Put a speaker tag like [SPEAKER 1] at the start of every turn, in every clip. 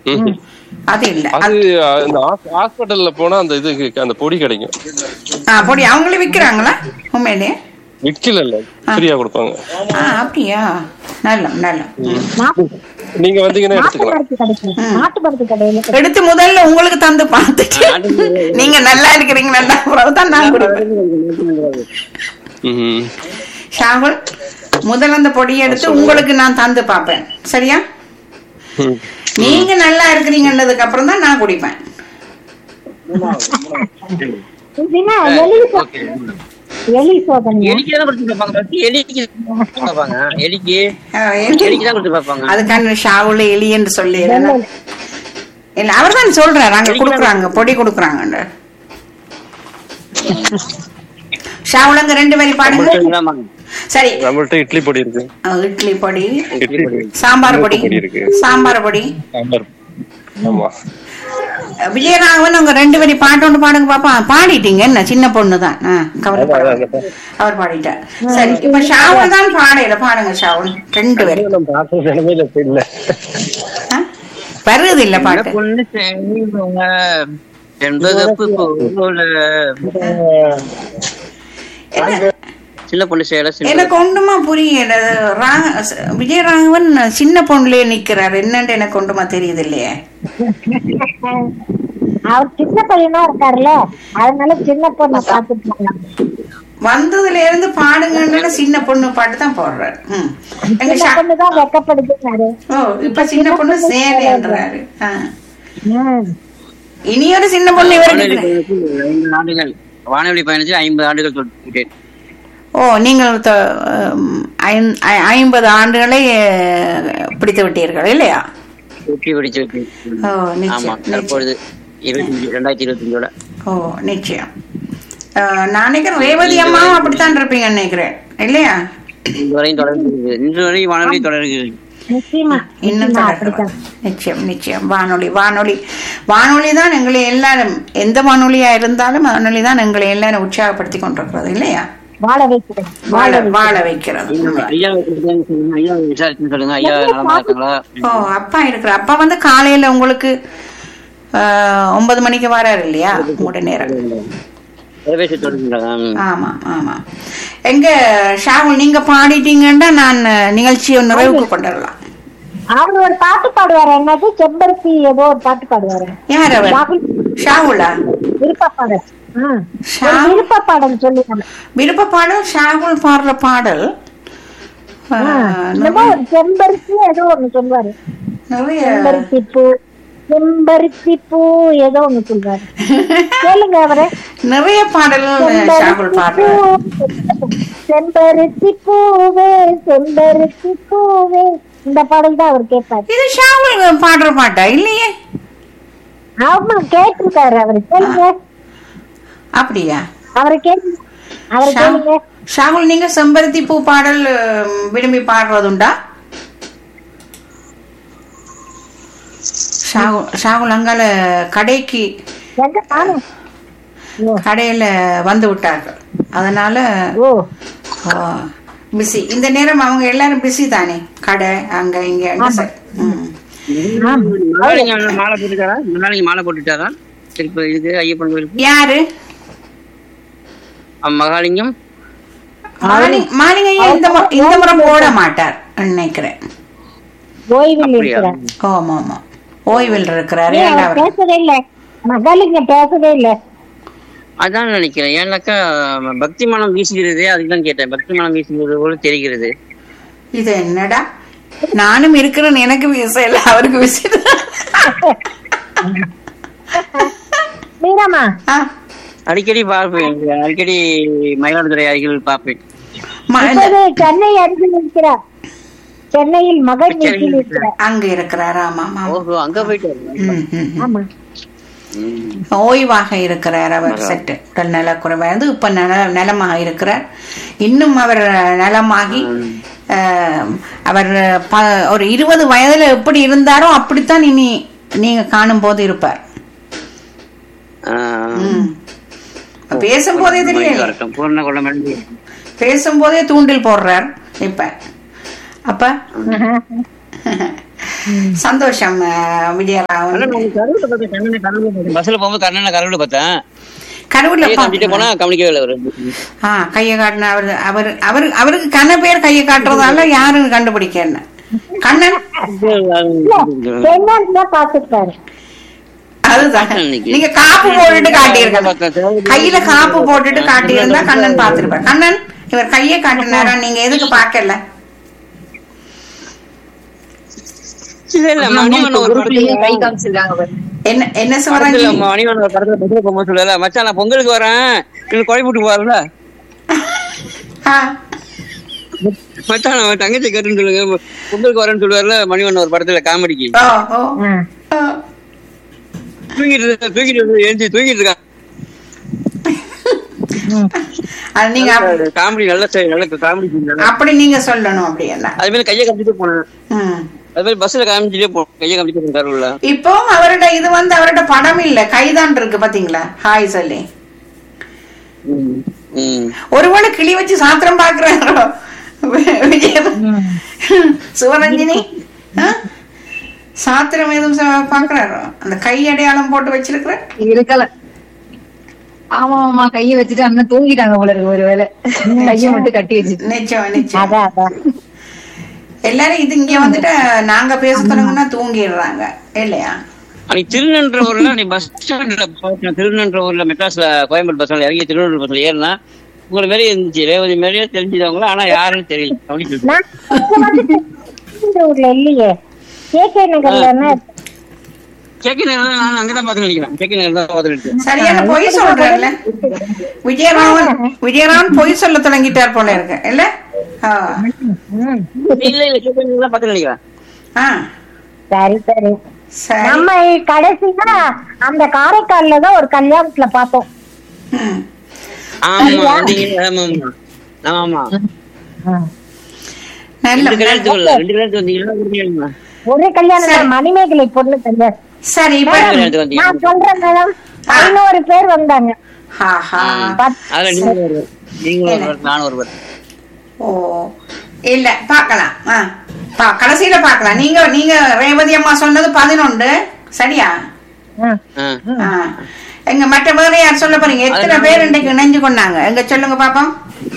[SPEAKER 1] ம்.
[SPEAKER 2] அது இல்ல
[SPEAKER 1] அது அஹ், இந்த ஹாஸ்பிட்டல்ல போனா அந்த இது கு- அந்த பொடி கிடைக்கும்
[SPEAKER 2] ஆ பொடி அவங்களே விக்கிறாங்களா உண்மையிலேயே
[SPEAKER 1] விக்கல இல்ல ஃப்ரீயா கொடுப்பாங்க
[SPEAKER 2] ஆ அப்படியா நல்ல நல்ல
[SPEAKER 1] நீங்க வந்தீங்கன்னா எடுத்துக்கலாம்
[SPEAKER 3] மருந்து கிடைக்கும் நாட்டு மருந்து கடையில
[SPEAKER 2] எடுத்து முதல்ல உங்களுக்கு தந்து பார்த்துட்டு நீங்க நல்லா இருக்கிறீங்க நல்லா அப்புறம் தான் நான் குடிப்பேன்
[SPEAKER 1] ம்ஹும்.
[SPEAKER 2] ஷாகுல் முதல்ல அந்த பொடியை எடுத்து உங்களுக்கு நான் தந்து பார்ப்பேன் சரியா
[SPEAKER 1] ம்.
[SPEAKER 2] நீங்க நல்லா இருக்கிறீங்கன்றதுக்கு அப்புறம் தான் நான் குடிப்பேன்
[SPEAKER 3] இதுனா எலி சோதனை எலி சோதனை
[SPEAKER 4] எலிக்கு தான் கொடுத்து பார்ப்பாங்க first எலிக்கு பார்ப்பாங்க எலிக்கு
[SPEAKER 2] அஹ்,
[SPEAKER 4] எலிக்கு தான் கொடுத்து பார்ப்பாங்க
[SPEAKER 2] அதுக்கான ஷாவுல எலி என்று சொல்லி இல்ல அவர் தான் சொல்றாரு அங்க குடுக்குறாங்க பொடி குடுக்குறாங்க ஷாவுல ரெண்டு வரி பாடுங்க
[SPEAKER 4] ஆமாங்க.
[SPEAKER 2] சரி
[SPEAKER 1] நம்மள்ட்ட இட்லி பொடி இருக்கு
[SPEAKER 2] அஹ், இட்லி பொடி
[SPEAKER 1] இட்லி பொடி
[SPEAKER 2] சாம்பார் பொடி
[SPEAKER 1] பொடி இருக்கு.
[SPEAKER 2] சாம்பார் பொடி
[SPEAKER 1] சாம்பார் ஆமா
[SPEAKER 2] அஹ், விஜயராகவன் உங்க ரெண்டு வரி பாட்டு ஒன்று பாடுங்க பாப்பா பாடிட்டீங்க என்ன சின்ன பொண்ணு தான் கவலைப்பட
[SPEAKER 1] அதான், அதான்.
[SPEAKER 2] அவர் பாடிட்டார் சரி இப்ப ஷாவுல் தான் பாடையில பாடுங்க ஷாவுல் ரெண்டு வரி
[SPEAKER 1] நம்ம பார்த்த நிலைமையில இப்ப இல்ல
[SPEAKER 2] ஆ? வருது இல்ல
[SPEAKER 4] என்ன
[SPEAKER 2] பாட்டு
[SPEAKER 4] பொண்ணு செய்வாங்க செண்பகப்பு போல
[SPEAKER 2] என்ன-
[SPEAKER 4] சின்ன பொண்ணு சேலை சின்ன
[SPEAKER 2] எனக்கு ஒன்றுமா புரியல ரா- விஜயராகவன் சின்ன பொண்ணுலயே நிக்கிறாரு என்னன்னு எனக்கு ஒன்றுமா தெரியுது இல்லையே
[SPEAKER 3] அவர் சின்ன பையனா இருக்காருல்ல அதனால சின்ன பொண்ணை பாத்துட்டு போலாம்
[SPEAKER 2] வந்ததுல இருந்து பாடுங்கன்னு சின்ன பொண்ணு பாட்டு தான் போடுறாரு ம். எங்க
[SPEAKER 3] சின்ன
[SPEAKER 2] ஷா-
[SPEAKER 3] பொண்ணு தான் வெக்கப்படுதுன்னாரு
[SPEAKER 2] ஓ இப்ப சின்ன பொண்ணு சேலைன்றாரு ஆ.
[SPEAKER 3] ம்.
[SPEAKER 2] இனியொரு சின்ன பொண்ணு
[SPEAKER 4] வானொலி
[SPEAKER 2] இவருக்கு
[SPEAKER 4] பயணத்தில் ஐம்பது ஆண்டுகள் வானொலி பயணத்தில் ஐம்பது ஆண்டுகள் தொட்டுவிட்டேன்
[SPEAKER 2] ஓ நீங்கள் த- உம், ஐந்- ஐ- ஐம்பது ஆண்டுகளை அஹ், பிடித்து விட்டீர்கள் இல்லையா
[SPEAKER 4] தொட்டி பிடிச்சு விட்டேன்
[SPEAKER 2] ஓ
[SPEAKER 4] ஆமா
[SPEAKER 2] நிச்சயம் நிச்சயம்.
[SPEAKER 4] தற்பொழுது இருபத்தி ரெண்டாயிரத்தி இருபத்தி அஞ்சோட
[SPEAKER 2] ஓ நிச்சயம் அஹ், நான் நினைக்கிறேன் ரேவதி அம்மாவும் அப்படித்தான் இருப்பீங்கன்னு நினைக்கிறேன் இல்லையா
[SPEAKER 4] இன்று வரையும் தொடர்கிறது இன்று வரை வானொலி தொடர்கிறது
[SPEAKER 3] நிச்சயமா
[SPEAKER 2] இன்னும்
[SPEAKER 3] நிச்சயமா
[SPEAKER 2] தொடர்ந்து
[SPEAKER 3] அப்படித்தான்
[SPEAKER 2] நிச்சயம் நிச்சயம் வானொலி வானொலி வானொலி தான் எங்களை எல்லாரும் எந்த வானொலியா இருந்தாலும் வானொலி தான் எங்களை எல்லாரும் உற்சாகப்படுத்தி கொண்டிருக்கிறது இல்லையா
[SPEAKER 3] வாழ வைக்கிறேன்
[SPEAKER 2] வாழ வாழ வைக்கிறது
[SPEAKER 4] ஐயா சொல்லுங்க ஐயா விசாரிச்சு சொல்லுங்க ஐயா நலமா இருக்காங்களா
[SPEAKER 2] ஓ அப்பா இருக்கிற அப்பா வந்து காலையில உங்களுக்கு ஆஹ், ஒன்பது மணிக்கு வராரு இல்லையா உங்களோட நேரம்
[SPEAKER 4] தொலைபேசி தொடர்புங்களா
[SPEAKER 2] ஆமா ஆமா எங்க ஷாகுல் நீங்க பாடிட்டீங்கன்னா நான் நிகழ்ச்சியை நிறைவுக்கு கொண்டுடலாம்
[SPEAKER 3] அவர் ஒரு பாட்டு பாடுவாரு என்னது செம்பருத்தி ஏதோ ஒரு பாட்டு பாடுவாரு
[SPEAKER 2] யார் அவர்
[SPEAKER 3] ராகுல்
[SPEAKER 2] ஷாகுலா
[SPEAKER 3] விருப்ப பாடல் ம்.
[SPEAKER 2] ஷா-
[SPEAKER 3] ஒரு விருப்ப பாடல் சொல்லுவாங்க
[SPEAKER 2] விருப்ப பாடல் ஷாகுல் பாடுற பாடல் ஆஹ்,
[SPEAKER 3] என்னமோ ஒரு செம்பருத்தி ஏதோ ஒண்ணு சொல்லுவாரு
[SPEAKER 2] நிறைய
[SPEAKER 3] செம்பருத்தி பூ செம்பருத்தி பூ ஏதோ ஒண்ணு சொல்றாரு கேளுங்க அவரை
[SPEAKER 2] நிறைய பாடல்கள் ஷாகுல்
[SPEAKER 3] செம்பருத்தி
[SPEAKER 2] பாடுறாரு
[SPEAKER 3] பூ செம்பருத்தி பூவே செம்பருத்தி பூவே இந்த பாடல் தான் அவர் கேட்பாரு
[SPEAKER 2] இது ஷாகுல் பாடுற பாட்டா இல்லையே
[SPEAKER 3] ஆமா கேட்டிருக்காரு அவரு கேளுங்க
[SPEAKER 2] அப்படியா
[SPEAKER 3] அவரை கேளுங்க அவரை
[SPEAKER 2] ஷா-
[SPEAKER 3] கேளுங்க
[SPEAKER 2] ஷாகுல் நீங்க செம்பருத்தி பூ பாடல் அஹ், விரும்பி பாடுறதுண்டா ஷாகுல் ஷாகுல் அங்கால கடைக்கு
[SPEAKER 3] எங்க நானும் ஓ,
[SPEAKER 2] கடையில வந்து விட்டார்கள் அதனால
[SPEAKER 3] ஓ
[SPEAKER 2] பிஸி இந்த நேரம் அவங்க எல்லாரும் பிஸி தானே கடை அங்க இங்க அங்க ச- ம்.
[SPEAKER 4] நாளைக்கு மாலை போட்டுட்டாரா நாளைக்கு மாலை போட்டுட்டாரா திருப்பி இதுக்கு ஐயப்பன் கோயிலுக்கு
[SPEAKER 2] யாரு
[SPEAKER 4] அஹ் மகாலிங்கம்
[SPEAKER 2] மாலிங் மாலிங் ஐயா இந்த மு- இந்த முறை போட மாட்டார் நினைக்கிறேன்
[SPEAKER 3] ஓய்வில்
[SPEAKER 4] அப்படியா?
[SPEAKER 3] இருக்கிறார்
[SPEAKER 2] ஆமா ஆமா ஓய்வில் இருக்கிறாரு
[SPEAKER 3] ஏன் அவர்
[SPEAKER 2] ஏண்டாவர்
[SPEAKER 3] பேசவே இல்ல மகாலிங்க பேசவே இல்ல
[SPEAKER 4] அதான் நினைக்கிறேன் ஏன்னாக்கா பக்தி மனம் வீசுகிறது அதுதான் கேட்டேன் பக்தி மனம் வீசுகிறது போல தெரிகிறது
[SPEAKER 2] இது என்னடா நானும் இருக்கிறேன் எனக்கு விசையில அவருக்கு விசை
[SPEAKER 3] மீராமா
[SPEAKER 2] ஆ,
[SPEAKER 4] அடிக்கடி பார்ப்பேன் அடிக்கடி மயிலாடுதுறை அருகில் பார்ப்பேன்
[SPEAKER 2] ம- இந்த-
[SPEAKER 3] இப்போது சென்னை அருகில் இருக்கிறார் சென்னையில் மகள் வீட்டில் இருக்கிறார்
[SPEAKER 2] அங்க இருக்கிறார் ஆமா ஆமா
[SPEAKER 4] ஓஹோ அங்க போயிட்டு
[SPEAKER 2] ம், ம், ம்.
[SPEAKER 3] ஆமா
[SPEAKER 2] ஓய்வாக இருக்கிறார் அவர் சற்று உடல் நலக்குறைவாய்ந்து இப்ப நல நலமாக இருக்கிறார் இன்னும் அவர் நலமாகி அஹ், அவர் ப- ஒரு இருபது வயதுல எப்படி இருந்தாரோ அப்படித்தான் இனி நீங்க காணும் போது இருப்பார்
[SPEAKER 4] ஆஹ்,
[SPEAKER 2] ம். பேசும்போதே தெரியல
[SPEAKER 4] வரட்டும். பூர்ண குளம்
[SPEAKER 2] பேசும்போதே தூண்டில் போடுறார் இப்ப அப்ப சந்தோஷம் அஹ், விஜயராவன்
[SPEAKER 4] பஸ்ல போகும்போது கண்ணனை கருவில பார்த்தேன்
[SPEAKER 2] கருவுல
[SPEAKER 4] கையை காமிச்சிட்டே போனா கவனிக்கவே இல்லை அவரு
[SPEAKER 2] ஆ கையை காட்டின அவர் அவர் அவர் அவருக்கு கண்ண பேர் கையை காட்டுறதால யாருன்னு கண்டுபிடிக்க என்ன கண்ணன்
[SPEAKER 3] என்னன்னு பாத்துட்டாரு
[SPEAKER 2] அதுதான் நீங்க காப்பு போட்டுட்டு காட்டியிருக்கணும் கையில காப்பு போட்டுட்டு காட்டியிருந்தா கண்ணன் பார்த்திருப்பார் கண்ணன் இவர் கையை காட்டினாரா நீங்க எதுக்கு பார்க்கல
[SPEAKER 4] இல்ல இல்ல மணிவண்ணன் ஒரு படத்துல
[SPEAKER 5] கை காமிச்சிருக்காங்க பாரு.
[SPEAKER 2] என்ன என்ன
[SPEAKER 4] படத்துல
[SPEAKER 2] சிவராஜி
[SPEAKER 4] மணிவண்ணன் ஒரு படத்துல பஸ்ல போகும்போது சொல்லல மச்சான் நான் பொங்கலுக்கு வரேன் எனக்கு குழப்பிட்டு போவாருல
[SPEAKER 2] ஆ,
[SPEAKER 4] மச்சான் நான் தங்கச்சி கேட்டுன்னு சொல்லுங்க பொங்கலுக்கு வரேன்னு சொல்லுவாருல மணிவண்ணன் ஒரு படத்துல காமெடிக்கு
[SPEAKER 2] ஓ ஓ ஓ.
[SPEAKER 4] தூங்கிட்டு இருக்க- தூங்கிட்டு இருந்து எழுந்து தூங்கிட்டு இருக்கான்
[SPEAKER 2] அது நீங்க அப்-
[SPEAKER 4] காமெடி நல்ல செ- நல்ல காமெடி
[SPEAKER 2] அப்படி நீங்க சொல்லணும் அப்படி என்ன
[SPEAKER 4] அது மாதிரி கையை காமிச்சிட்டே போனேன்
[SPEAKER 2] ம்.
[SPEAKER 4] அது மாதிரி பஸ்ல காமிச்சிட்டே போனேன் கையை காமிச்சிட்டே போனேன் கருவில
[SPEAKER 2] இப்போ அவரோட இது வந்து அவரோட படம் இல்ல கைதான் இருக்கு பாத்தீங்களா ஹாய் சொல்லி
[SPEAKER 4] ம்
[SPEAKER 2] ஒருவேளை கிளி வச்சு சாத்திரம் பாக்குறாரோ விஜய சிவரஞ்சினி ஆ? சாத்திரம் எதுவும் ச- பாக்குறாரோ அந்த கை அடையாளம் போட்டு வச்சிருக்கிற
[SPEAKER 5] இருக்கல ஆமா ஆமா கைய வச்சுட்டு அண்ணன் தூங்கிட்டாங்க போல இருக்கு ஒருவேளை கைய மட்டும் கட்டி வச்சுட்டு
[SPEAKER 2] நிச்சயம் நிச்சயம்
[SPEAKER 3] அதான் அதான்
[SPEAKER 2] எல்லாரும் இது இங்க வந்துட்டு நாங்க பேச தொடங்குனா தூங்கிடுறாங்க இல்லையா
[SPEAKER 4] அன்னைக்கு திருநன்ற ஊர்ல நீ பஸ் ஸ்டாண்ட்ல பார்த்தேன் திருநன்ற ஊர்ல மெட்ராஸ்ல கோயம்பேடு பஸ் ஸ்டாண்ட்ல இறங்கி திருநெல்வேலி பஸ்ல ஏறினா உங்களை மாரி இருந்துச்சு ரேவதி மாதிரியே தெரிஞ்சவங்கள ஆனா யாருன்னு தெரியல கவனிச்சு
[SPEAKER 3] நான் இங்க வந்து இந்த ஊர்ல இல்லையே கேகே நகர்ல என்ன
[SPEAKER 4] செக்கி நேரம் நான் அங்கதான் பாத்து நினைக்கிறேன் செக்கி நேரம் தான் பாத்து
[SPEAKER 2] சரியான பொய் சொல்றேன்ல விஜயராமன் விஜயராமன் பொய் சொல்ல தொடங்கிட்டார் போல இருக்கு இல்ல ஆ.
[SPEAKER 4] இல்ல இல்ல செக்கி நேரம் தான் பாத்து நினைக்கிறேன்
[SPEAKER 2] ஆ
[SPEAKER 3] சரி சரி
[SPEAKER 2] சரி
[SPEAKER 3] நம்ம கடைசியா அந்த காரைக்கால்ல தான் ஒரு கல்யாணத்துல பார்த்தோம்
[SPEAKER 2] ம்.
[SPEAKER 4] ஆமா வந்தீங்க ஆமா ஆமா ஆமா
[SPEAKER 2] நல்ல
[SPEAKER 4] ரெண்டு கல்யாணத்துக்கு வரல ரெண்டு கல்யாணத்துக்கு வந்தீங்களா ஒரு கல்யாணமா?
[SPEAKER 3] ஒரு கல்யாணம்
[SPEAKER 2] சரி.
[SPEAKER 3] தான் மணிமேகலை பொண்ணு கல்யாணம்
[SPEAKER 2] சரி இப்ப
[SPEAKER 4] ரெண்டு கல்யாணத்துக்கு வந்தீங்க
[SPEAKER 3] நான் சொல்றேன் மேடம் பதினோரு பேர் வந்தாங்க
[SPEAKER 2] ஆஹா
[SPEAKER 3] பத்-
[SPEAKER 4] அதுல நீங்க ஒருவர் நீங்களும் ஒருவர் நானும் ஒருவர்
[SPEAKER 2] ஓ இல்ல பார்க்கலாம் ஆ பா கடைசியில பார்க்கலாம் நீங்க நீங்க ரேவதி அம்மா சொன்னது பதினொன்று சரியா
[SPEAKER 3] ம்.
[SPEAKER 4] ஆ.
[SPEAKER 2] ஆ. எங்க மற்ற வேற யார் சொல்ல போறீங்க எத்தனை பேர் இன்றைக்கு இணைஞ்சு கொண்டாங்க எங்க சொல்லுங்க பாப்போம்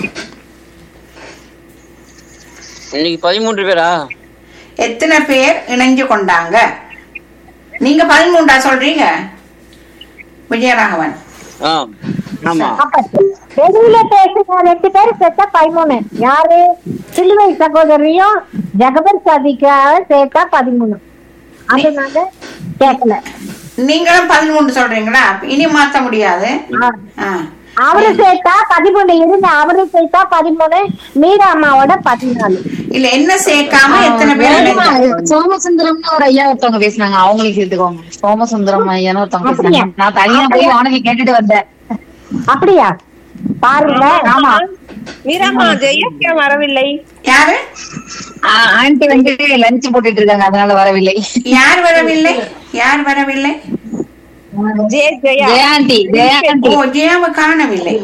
[SPEAKER 4] இன்னைக்கு பதிமூன்று பேரா
[SPEAKER 2] எத்தனை பேர் இணைஞ்சு கொண்டாங்க நீங்க பதிமூன்றா சொல்றீங்க விஜயராகவன்
[SPEAKER 4] ஆ ஆமா
[SPEAKER 3] அப்ப வெளியில பேசுற ரெண்டு பேர் சேர்த்தா பதிமூணு யாரு சிலுவை சகோதரியும் ஜகபர் சாதிக்காக சேர்த்தா பதிமூணு அதனால கேட்கல
[SPEAKER 2] நீங்களும் பதிமூன்று சொல்றீங்களா இனி மாத்த முடியாது ஆ.
[SPEAKER 3] அவரு சேர்த்தா பதிமூணு இருங்க அவரு சேர்த்தா பதிமூணு மீரா அம்மாவோட பதினாலு
[SPEAKER 2] இல்ல என்ன சேர்க்காம எத்தனை பேர் இணைஞ்சாங்க?
[SPEAKER 5] சோமசுந்தரம்னு ஒரு ஐயா ஒருத்தவங்க பேசுனாங்க அவங்களுக்கு சேர்த்துக்கோங்க சோமசுந்தரம் ஐயான்னு ஒருத்தவங்க பேசுனாங்க நான் தனியா போய் வானதி கேட்டுட்டு வந்தேன்
[SPEAKER 3] அப்படியா பாருங்க
[SPEAKER 5] ஆமா
[SPEAKER 6] மீராமா ஜெயஸ்யா வரவில்லை
[SPEAKER 2] யாரு
[SPEAKER 5] ஆன்டி வந்து லஞ்ச் போட்டுட்டு இருக்காங்க அதனால வரவில்லை
[SPEAKER 2] யார் வரவில்லை யார் வரவில்லை
[SPEAKER 6] ஜெய ஜெயா
[SPEAKER 5] ஜெயாண்டி ஜெயாண்டி
[SPEAKER 2] ஓ ஜெயாவை காணவில்லை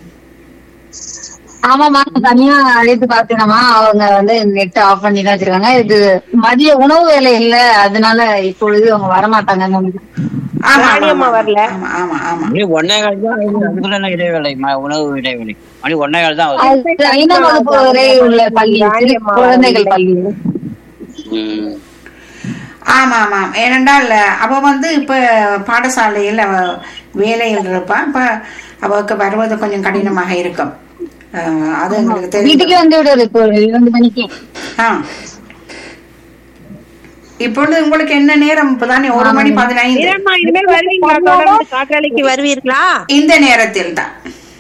[SPEAKER 5] ஆமாமா தனியா அழைத்து பார்த்தேனமா அவங்க வந்து நெட் ஆஃப் பண்ணி தான் வச்சிருக்காங்க இது மதிய உணவு வேலை இல்ல அதனால இப்பொழுது அவங்க வரமாட்டாங்கன்னு நினைக்கிறேன்.
[SPEAKER 2] ஆமா
[SPEAKER 6] ராணி அம்மா
[SPEAKER 2] ஆமா,
[SPEAKER 6] வரல.
[SPEAKER 2] ஆமா ஆமா ஆமா
[SPEAKER 4] மணி ஒன்னே கால் தான் ஆகுது. அதுக்குள்ள என்ன இடைவேளை ம- உணவு இடைவேளை மணி ஒன்னே கால் தான் ஆகுது
[SPEAKER 5] அது ஐந்தாம் வகுப்பு வரை உள்ள பள்ளி சிறு குழந்தைகள் பள்ளி
[SPEAKER 4] ம்.
[SPEAKER 2] ஆமா ஆமா ஏனென்றால் அவ வந்து இப்ப பாடசாலையில் அவ வேலையில் இருப்பா இப்ப அவளுக்கு வருவது கொஞ்சம் கடினமாக இருக்கும் அஹ், அது எங்களுக்கு
[SPEAKER 5] வீட்டுக்கு
[SPEAKER 2] தெரியும்
[SPEAKER 5] வந்து விடுறது இப்போ ஒரு இரண்டு மணிக்கு
[SPEAKER 2] ஆ இப்பொழுது உங்களுக்கு என்ன நேரம் இப்பதானே ஒரு மணி பதினைந்து
[SPEAKER 6] மீராமா இனிமேல் வருவீங்களா தொடர்ந்து காற்றாலைக்கு வருவீர்களா
[SPEAKER 2] இந்த நேரத்தில் தான்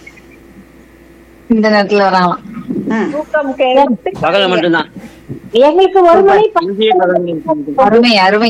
[SPEAKER 5] இந்த நேரத்துல வராங்களாம்
[SPEAKER 2] ம்.
[SPEAKER 6] தூக்கம் கெடுத்து
[SPEAKER 4] பகல்ல மட்டும்தான்
[SPEAKER 3] எங்களுக்கு ஒரு மணி ப-
[SPEAKER 4] இந்திய பகல் நேரத்துக்கு-
[SPEAKER 5] அருமை அருமை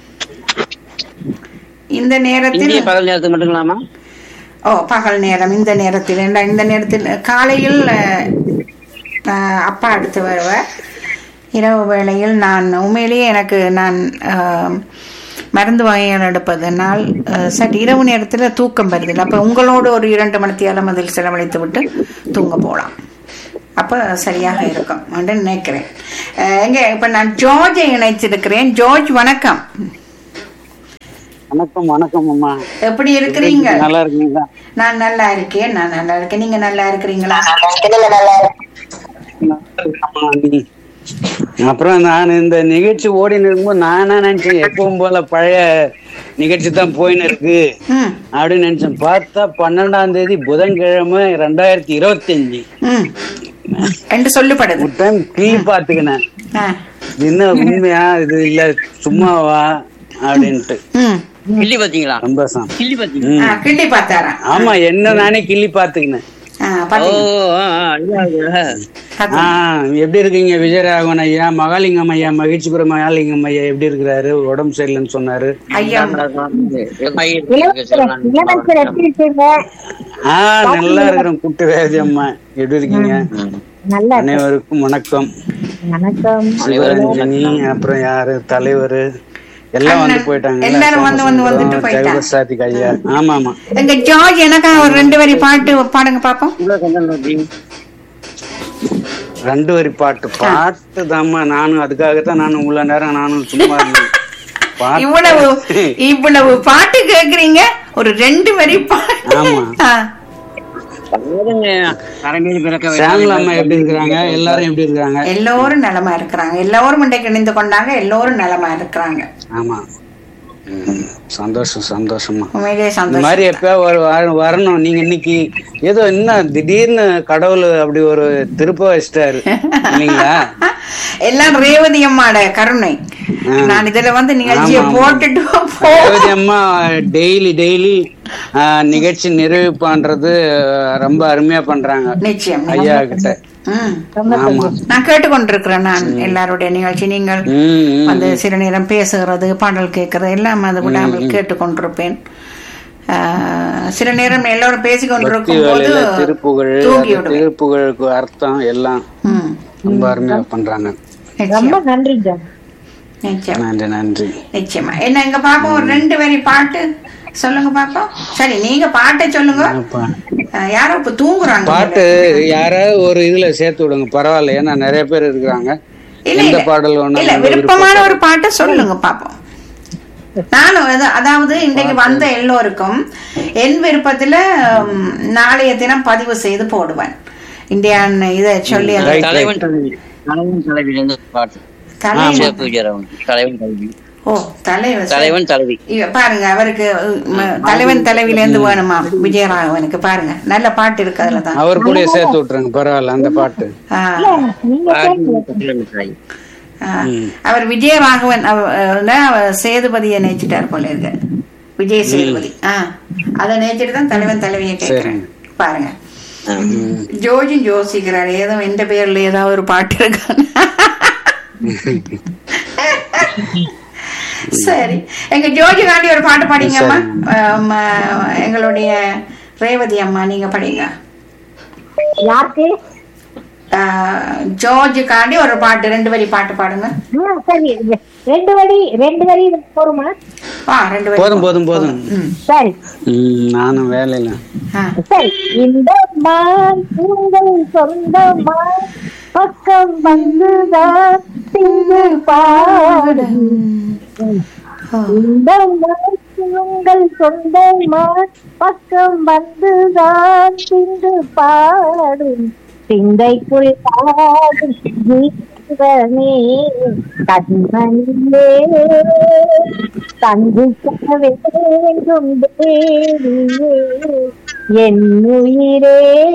[SPEAKER 2] இந்த நேரத்தில்
[SPEAKER 4] இந்திய பகல் நேரத்துக்கு மட்டுங்களாமா
[SPEAKER 2] ஓ பகல் நேரம் இந்த நேரத்தில் இந்த- இந்த நேரத்தில் காலையில் அஹ், அஹ், அப்பா அடுத்து வருவார் இரவு வேளையில் நான் உண்மையிலேயே எனக்கு நான் அஹ், மருந்து வகைகள் எடுப்பதனால் அஹ், சற்று இரவு நேரத்தில் தூக்கம் வருதில்லை அப்போ உங்களோடு ஒரு இரண்டு மணித்தியாலம் அதில் செலவழித்து விட்டு தூங்க போகலாம் அப்போ சரியாக இருக்கும் என்று நினைக்கிறேன் அஹ், எங்க இப்ப நான் ஜார்ஜை இணைச்சிருக்கிறேன் ஜார்ஜ் வணக்கம்
[SPEAKER 7] வணக்கம் வணக்கம் அம்மா
[SPEAKER 2] எப்படி இருக்கிறீங்க
[SPEAKER 7] நல்லா இருக்கீங்களா
[SPEAKER 2] நான் நல்லா இருக்கேன் நான் நல்லா இருக்கேன் நீங்க நல்லா இருக்கிறீங்களா
[SPEAKER 7] ஆமா, நீ- அப்புறம் நான் இந்த நிகழ்ச்சி ஓடி இருக்கும்போது நானா நினைச்சேன் எப்பவும் போல பழைய நிகழ்ச்சி தான் போயின்னு இருக்கு
[SPEAKER 2] ம்
[SPEAKER 7] அப்படின்னு நினைச்சேன் பார்த்தா பன்னெண்டாம் தேதி புதன்கிழமை ரெண்டாயிரத்தி இருபத்தி அஞ்சு
[SPEAKER 2] ம் என்று சொல்லப்படுது
[SPEAKER 7] ஒரு டைம் கிளி பாத்துக்கினேன்
[SPEAKER 2] ஆ.
[SPEAKER 7] இது என்ன உண்மையா இது இல்ல சும்மாவா அப்படின்ட்டு
[SPEAKER 2] ம்
[SPEAKER 4] கிள்ளி பாத்தீங்களா
[SPEAKER 7] சந்தோஷம்
[SPEAKER 4] கிள்ளி பாத்தீங்களா
[SPEAKER 7] ம்.
[SPEAKER 2] ஆ, கிண்டி பார்த்தாரா
[SPEAKER 7] ஆமா என்ன நானே கிள்ளி பாத்துக்கினேன்
[SPEAKER 2] ஆ,
[SPEAKER 4] ஓ
[SPEAKER 2] பாத்தீங்க
[SPEAKER 4] ஆ, ஆ, ஐயா, ஐயா.
[SPEAKER 2] பாத்தீங்க.
[SPEAKER 7] ஆஹ் எப்படி இருக்கீங்க விஜயராகவன் ஐயா மகாலிங்கம் ஐயா மகிழ்ச்சிபுரம் மகாலிங்கம் ஐயா எப்படி இருக்கிறாரு உடம்பு சரியில்லைன்னு சொன்னாரு
[SPEAKER 2] ஐயா
[SPEAKER 3] இளவரசர் இளவரசர் எப்படி இருக்கீங்க
[SPEAKER 7] ஆஹ் நல்லா இருக்கிறோம் குட்டு வேதி அம்மா எப்படி இருக்கீங்க
[SPEAKER 3] நல்லா இருக்கு.
[SPEAKER 7] அனைவருக்கும் வணக்கம்
[SPEAKER 3] வணக்கம்
[SPEAKER 7] சிவரஞ்சனி அப்புறம் யாரு தலைவர் எல்லாம் வந்து
[SPEAKER 2] அண்ணன்,
[SPEAKER 7] போயிட்டாங்க
[SPEAKER 2] எல்லாரும் வந்து வந்து வந்துட்டு போயிட்டாங்க.
[SPEAKER 7] சாதிக் ஐயா ஆமா ஆமா
[SPEAKER 2] எங்க ஜார்ஜ் எனக்காக ஒரு ரெண்டு வரி பாட்டு பாடுங்க பாப்போம்
[SPEAKER 7] ரெண்டு வரி பாட்டு பாட்டு தாம்மா நானும் அதுக்காகத்தான் நானும் உள்ள நேரம் நானும் சும்மா இருந்தேன். பாட்டு
[SPEAKER 2] இவ்வளவு இவ்வளவு பாட்டு கேக்குறீங்க ஒரு ரெண்டு வரி பாட்டு
[SPEAKER 7] ஆமா.
[SPEAKER 2] ஆ.
[SPEAKER 4] கரமேலி பிறக்க
[SPEAKER 7] சாமிலா அம்மா எப்படி இருக்கிறாங்க எல்லாரும் எப்படி இருக்காங்க
[SPEAKER 2] எல்லோரும் நலமா இருக்கிறாங்க எல்லோரும் இன்றைக்கு இணைந்து கொண்டாங்க எல்லோரும் நலமா இருக்கிறாங்க
[SPEAKER 7] ஆமா ம், சந்தோஷம் சந்தோஷமா
[SPEAKER 2] உண்மையிலேயே
[SPEAKER 7] இந்த
[SPEAKER 2] சந்தோஷம்
[SPEAKER 7] மாதிரி எப்ப வரணும் நீங்க இன்னைக்கு ஏதோ என்ன திடீர்னு கடவுள் அப்படி ஒரு திருப்ப வச்சிட்டாரு இல்லைங்களா
[SPEAKER 2] எல்லாம் ரேவதி அம்மாட கருணை நான் இதுல வந்து நிகழ்ச்சியை
[SPEAKER 7] ஆமா, ஆமா.
[SPEAKER 2] போட்டுட்டு போ
[SPEAKER 7] ரேவதி அம்மா டெய்லி டெய்லி நிகழ்ச்சி நிறைவு பண்றது ஆஹ், ரொம்ப அருமையா பண்றாங்க
[SPEAKER 2] நிச்சயம்
[SPEAKER 7] ஐயா கிட்ட
[SPEAKER 2] ம்.
[SPEAKER 7] ஆமா
[SPEAKER 2] நான் கேட்டுக்கொண்டிருக்கிறேன் நான் எல்லாருடைய நிகழ்ச்சி நீங்கள்
[SPEAKER 7] ம், ம்.
[SPEAKER 2] வந்து சில நேரம் பேசுகிறது பாடல் கேட்கறது எல்லாம் அது விடாமல் கேட்டுக்கொண்டிருப்பேன் ஆஹ், சில நேரம் எல்லாரும்
[SPEAKER 7] பக்தி
[SPEAKER 2] பேசிக்கொண்டிருக்கும் போது
[SPEAKER 7] வேலையில திருப்புகழ்
[SPEAKER 2] தூங்கி
[SPEAKER 7] அது
[SPEAKER 2] விடுவேன்
[SPEAKER 7] திருப்புகழுக்கு அர்த்தம் எல்லாம்
[SPEAKER 2] ம்.
[SPEAKER 7] ரொம்ப அருமையா பண்றாங்க
[SPEAKER 3] ரொம்ப
[SPEAKER 2] நிச்சயம்
[SPEAKER 3] நன்றி ஜான்
[SPEAKER 2] நிச்சயம்
[SPEAKER 7] நன்றி நன்றி
[SPEAKER 2] நிச்சயமா என்ன எங்க பாப்போம் ஒரு ரெண்டு வரி பாட்டு சொல்லுங்க பாப்போம் சரி நீங்க பாட்டை சொல்லுங்க
[SPEAKER 7] அப்பா.
[SPEAKER 2] ஆஹ், யாரோ இப்ப தூங்குறாங்க
[SPEAKER 7] பாட்டு யாராவது ஒரு இதுல சேர்த்து விடுங்க பரவாயில்ல ஏன்னா நிறைய பேர் இருக்கிறாங்க
[SPEAKER 2] இல்ல
[SPEAKER 7] எந்த
[SPEAKER 2] இல்ல
[SPEAKER 7] பாடல் வேணாலும்
[SPEAKER 2] இல்ல
[SPEAKER 7] உங்க
[SPEAKER 2] விருப்பமான
[SPEAKER 7] விருப்பப்படி.
[SPEAKER 2] ஒரு பாட்டை சொல்லுங்க பாப்போம் நானும் அது- அதாவது இன்றைக்கு வந்த எல்லோருக்கும் என் விருப்பத்துல ம், நாளைய தினம் பதிவு செய்து போடுவேன் இந்தியான் இதை சொல்லி அந்த
[SPEAKER 7] Right,
[SPEAKER 4] தலைவன் தலைவி தலைவன் தலைவில இருந்து பாட்டு
[SPEAKER 2] தலைவன்
[SPEAKER 4] சிவப்பு விஜயராமன் தலைவன் தலைவி
[SPEAKER 2] ஓ தலைவர்
[SPEAKER 4] தலைவன் தலைவி
[SPEAKER 2] இவ பாருங்க அவருக்கு ம், தலைவன் தலைவில இருந்து வேணுமா விஜயராகவனுக்கு பாருங்க நல்ல பாட்டு இருக்கு அதுல தான்
[SPEAKER 7] அவர் கூட சேர்த்து விட்டுருங்க பரவாயில்ல அந்த பாட்டு
[SPEAKER 2] ஆ,
[SPEAKER 3] நீங்க கேட்கல.
[SPEAKER 4] தலைவன் தலைவி
[SPEAKER 2] ஆ. அவர் விஜயராகவன் அவ- அஹ், அவர் சேதுபதியை நேச்சிட்டார் போல இருக்கு விஜய் சேதுபதி ஆ அதை நேச்சிட்டு தான் தலைவன் தலைவியை கேட்கிறேன் பாருங்க ஜோஜும் யோசிக்கிறார் ஏதோ எந்த பேர்ல ஏதாவது ஒரு பாட்டு இருக்கான்னு சரி எங்க ஜோஜி காண்டி ஒரு பாட்டு பாடிங்கம்மா ஆம், ஆஹ், எங்களுடைய ரேவதி அம்மா நீங்க படிங்க
[SPEAKER 3] யாருக்கு
[SPEAKER 2] ஆஹ், ஜோர்ஜ் காண்டி ஒரு பாட்டு ரெண்டு வரி பாட்டு பாடுங்க
[SPEAKER 3] ஆ, சரி ரெண்டு வரி ரெண்டு வரி போருமா
[SPEAKER 2] ஆ ரெண்டு வரி
[SPEAKER 7] போதும் போதும் போதும்
[SPEAKER 2] ம்
[SPEAKER 3] சரி
[SPEAKER 7] ம், நானும் வேலையில
[SPEAKER 2] ஆ
[SPEAKER 3] சரி இந்த மான் உங்கள் சொந்தமா பக்கம் வந்துதான் திங்கு பாடும் இந்த மான் உங்கள் சொந்தமா பக்கம் வந்துதான் திங்கு பாடும் சிந்தைக்குள் பாடும் ஜீவனே கண்மணியே தங்கு வேண்டும் தேவியே என் உயிரே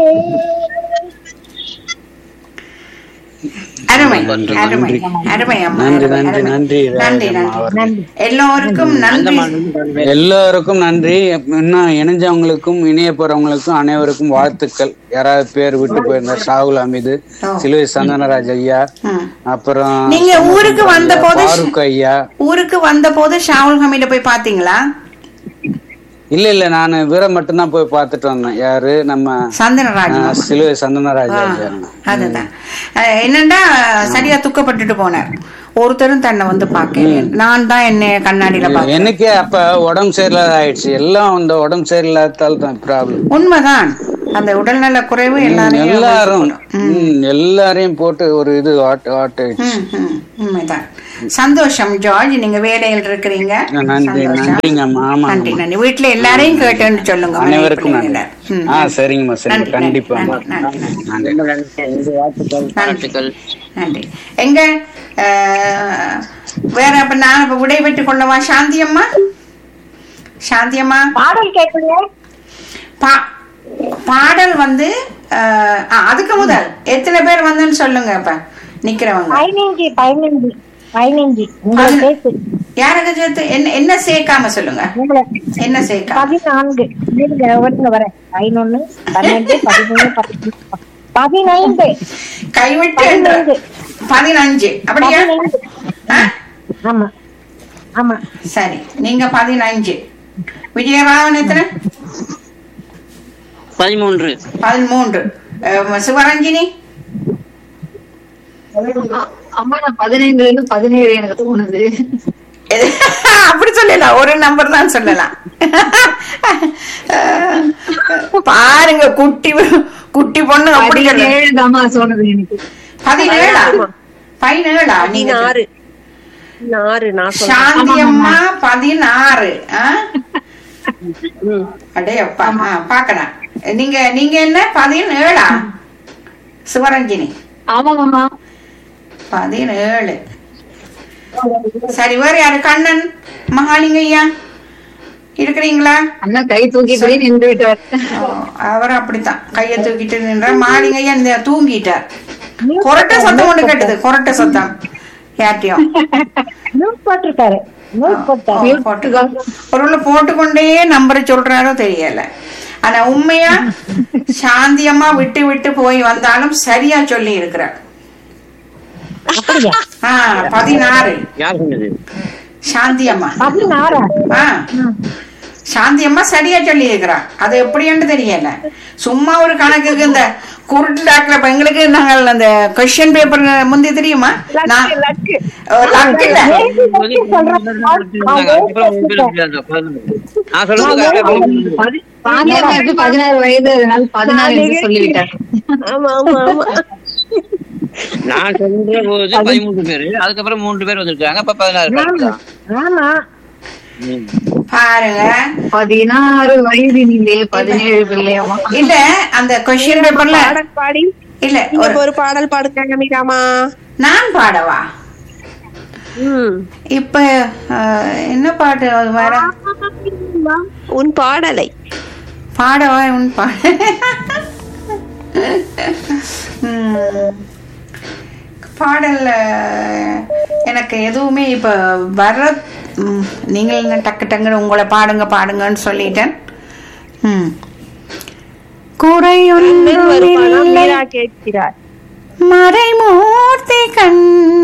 [SPEAKER 2] அருமை
[SPEAKER 7] நன்றி,
[SPEAKER 2] அருமை
[SPEAKER 7] நன்றி.
[SPEAKER 2] அருமை அம்மா
[SPEAKER 7] நன்றி,
[SPEAKER 2] அருமை,
[SPEAKER 7] நன்றி,
[SPEAKER 2] அருமை.
[SPEAKER 7] நன்றி,
[SPEAKER 2] நன்றி
[SPEAKER 7] ராஜம்மா
[SPEAKER 2] நன்றி
[SPEAKER 7] அவர்களே.
[SPEAKER 2] எல்லோருக்கும் நன்றி
[SPEAKER 7] எல்லோருக்கும் நன்றி இன்னும் இணைஞ்சவங்களுக்கும் இணைய போறவங்களுக்கும் அனைவருக்கும் வாழ்த்துக்கள் யாராவது பேர் விட்டு போயிருந்தா ஷாகுல் அமீது
[SPEAKER 2] ஓ.
[SPEAKER 7] சிலுவை சந்தனராஜ் ஐயா
[SPEAKER 2] ம்.
[SPEAKER 7] அப்புறம்
[SPEAKER 2] நீங்க ஊருக்கு வந்த போது
[SPEAKER 7] ஃபாரூக் ஐயா
[SPEAKER 2] ஊருக்கு வந்த போது ஷாவுல் ஹமீட போய் பாத்தீங்களா
[SPEAKER 7] இல்ல இல்ல நான் வீரம் மட்டும்தான் போய் பார்த்துட்டு வந்தேன் யாரு நம்ம
[SPEAKER 2] சந்தனராஜ்
[SPEAKER 7] ஆஹ், சிலுவை சந்தனராஜ்
[SPEAKER 2] ஆ,
[SPEAKER 7] ஐயா
[SPEAKER 2] அதுதான் அஹ், என்னன்னா சரியா துக்கப்பட்டுட்டு போனார் ஒருத்தரும் தன்னை வந்து பார்க்கல நான் தான் என்ன கண்ணாடியில பார்த்தேன்
[SPEAKER 7] எனக்கே அப்ப உடம்பு சரியில்லாத ஆயிடுச்சு எல்லாம் இந்த உடம்பு சரியில்லாதால தான் ப்ராப்ளம்
[SPEAKER 2] உண்மைதான் அந்த உடல்நல குறைவு எல்லாரையும்
[SPEAKER 7] எல்லாரும்
[SPEAKER 2] ம்.
[SPEAKER 7] ம், எல்லாரையும் போட்டு ஒரு இது ஆட்டு ஆட்டு
[SPEAKER 2] ம், ம், உண்மைதான் சந்தோஷம் ஜார்ஜ் நீங்க வேலையில் இருக்கிறீங்க
[SPEAKER 7] நன்றி
[SPEAKER 2] சந்தோஷம்.
[SPEAKER 7] நன்றிங்க ஆமா
[SPEAKER 2] நன்றி நன்றி வீட்டுல எல்லாரையும் கேட்டேன்னு சொல்லுங்க
[SPEAKER 7] அனைவருக்கும் நன்றி
[SPEAKER 2] மனைவி ம்,
[SPEAKER 7] ஆ சரிங்கம்மா சரிங்க
[SPEAKER 2] நன்றி,
[SPEAKER 7] கண்டிப்பா
[SPEAKER 2] நன்றி, நன்றி, நன்றி.
[SPEAKER 7] நன்றி
[SPEAKER 4] வாழ்த்துக்கள் வாழ்த்துக்கள்
[SPEAKER 2] நன்றி எங்க அஹ், வேற அப்ப நான் இப்ப விடைபெற்று கொள்ளவா சாந்தி அம்மா சாந்தி அம்மா
[SPEAKER 3] பாடல் கேட்குங்க
[SPEAKER 2] பா பாடல் வந்து அஹ், ஆ, அதுக்கு முதல் எத்தனை பேர் வந்துன்னு சொல்லுங்க இப்ப நிக்கிறவங்க
[SPEAKER 3] பதினஞ்சு பதினஞ்சு பதினஞ்சு உங்களை
[SPEAKER 2] அது-
[SPEAKER 3] சேர்த்து
[SPEAKER 2] யாருக்கு சேர்த்து என்ன என்ன சேர்க்காம சொல்லுங்க
[SPEAKER 3] உங்களை
[SPEAKER 2] என்ன சேர்க்காம
[SPEAKER 3] பதினான்கு இருங்க ஒருங்க வரேன் பதினொன்னு பன்னெண்டு பதிமூணு பதினஞ்சு பதினைந்து
[SPEAKER 2] கைவிட்டு என்று
[SPEAKER 3] பதினைந்து.
[SPEAKER 2] பதினஞ்சு அப்படியா
[SPEAKER 3] பதினைந்து.
[SPEAKER 2] ஆ?
[SPEAKER 3] ஆமா ஆமா
[SPEAKER 2] சரி நீங்க பதினஞ்சு விஜயராவன் எத்தனை
[SPEAKER 4] பதிமூன்று
[SPEAKER 2] பதிமூன்று அஹ், சிவரஞ்சினி
[SPEAKER 5] அம்மா நான் பதினைந்துல இருந்து பதினேழு எனக்கு தோணுது
[SPEAKER 2] எது? அப்படி சொல்லலாம் ஒரு நம்பர் தான் சொல்லலாம் அஹ், பாருங்க குட்டி குட்டி பொண்ணு அப்படி சொல்லல.
[SPEAKER 5] பதினேழு தாம்மா சொன்னது எனக்கு
[SPEAKER 2] பதினேழா பதினேழா நீங்க
[SPEAKER 6] பதினாறு நாறு நான் சொல்றேன்
[SPEAKER 2] சாந்தி அம்மா பதினாறு ஆ? அடே அப்பா ஆ, பாக்கலாம் நீங்க நீங்க என்ன பதினேழா சிவரஞ்சினி
[SPEAKER 5] ஆமாமாம்மா
[SPEAKER 2] பதினேழு சரி வேற யாரு கண்ணன் மகாலிங்கய்யா இருக்கிறீங்களா
[SPEAKER 5] அண்ணா கை தூக்கிட்டு நின்று விட்டார்
[SPEAKER 2] ஓ, அவர் அப்படித்தான் கையை தூக்கிட்டு நின்றார் மகாலிங்கய்யா இந்த தூங்கிட்டார் கொரட்டை சத்தம் ஒண்ணு கேட்டது கொரட்டை சத்தம் யார்ட்டையும்
[SPEAKER 3] நியூஸ் போட்டிருக்காரு நியூஸ் போட்டாரு
[SPEAKER 2] ஓ, போட்டு- ஒருவேளை போட்டுக்கொண்டே நம்பரை சொல்றாரோ தெரியல ஆனா உண்மையா சாந்தியம்மா விட்டு விட்டு போய் வந்தாலும் சரியா சொல்லி இருக்கிறார்
[SPEAKER 3] அப்படியா
[SPEAKER 2] ஆ பதினாறு
[SPEAKER 4] யார் சொன்னது
[SPEAKER 2] சாந்தி அம்மா
[SPEAKER 3] பதினாறா
[SPEAKER 2] ஆ சாந்தி அம்மா சரியா சொல்லி இருக்கிறா அது எப்படின்னு தெரியல சும்மா ஒரு கணக்குக்கு இந்த குருட்டு டாக்ல இப்ப எங்களுக்கு நாங்கள் அந்த கொஸ்டின் பேப்பர் முந்தி தெரியுமா நான்
[SPEAKER 6] லக்கு
[SPEAKER 2] ஓ, luck இல்ல
[SPEAKER 4] நான் சொல்றது
[SPEAKER 5] பாண்டியம்மாவுக்கு பதினாறு வயது அதனால பதினாறு என்று சொல்லிவிட்டார்
[SPEAKER 6] ஆமா ஆமா ஆமா
[SPEAKER 4] நான் சொல்ற போது பதிமூன்று பேரு அதுக்கப்புறம் மூன்று பேர் வந்திருக்காங்க அப்ப பதினாறு பேர் தான்.
[SPEAKER 3] ஆமா
[SPEAKER 4] ம்.
[SPEAKER 2] பாருங்க
[SPEAKER 5] பதினாறு வயதினிலே பதினேழு பிள்ளையம்மா
[SPEAKER 2] இல்ல அந்த கொஸ்டின் பேப்பர்ல
[SPEAKER 6] பாடல் பாடி
[SPEAKER 2] இல்ல
[SPEAKER 6] நீங்க
[SPEAKER 2] ஒரு
[SPEAKER 6] ஒரு பாடல் பாடுங்க மீராமா
[SPEAKER 2] நான் பாடவா
[SPEAKER 6] ம்
[SPEAKER 2] இப்ப அஹ், என்ன பாட்டு அது வேற
[SPEAKER 6] உன் பாடலை
[SPEAKER 2] பாடவா உன் பாட உம். பாடல்ல எனக்கு எதுவுமே இப்ப வர உம், நீங்கள் என்ன டக்கு டக்குன்னு உங்களை பாடுங்க பாடுங்கன்னு சொல்லிட்டேன் ம் குறையொன்றும்
[SPEAKER 6] வருமானம்
[SPEAKER 2] இல்லை
[SPEAKER 6] மீரா கேட்கிறார்
[SPEAKER 2] மறைமூர்த்தி கண்ண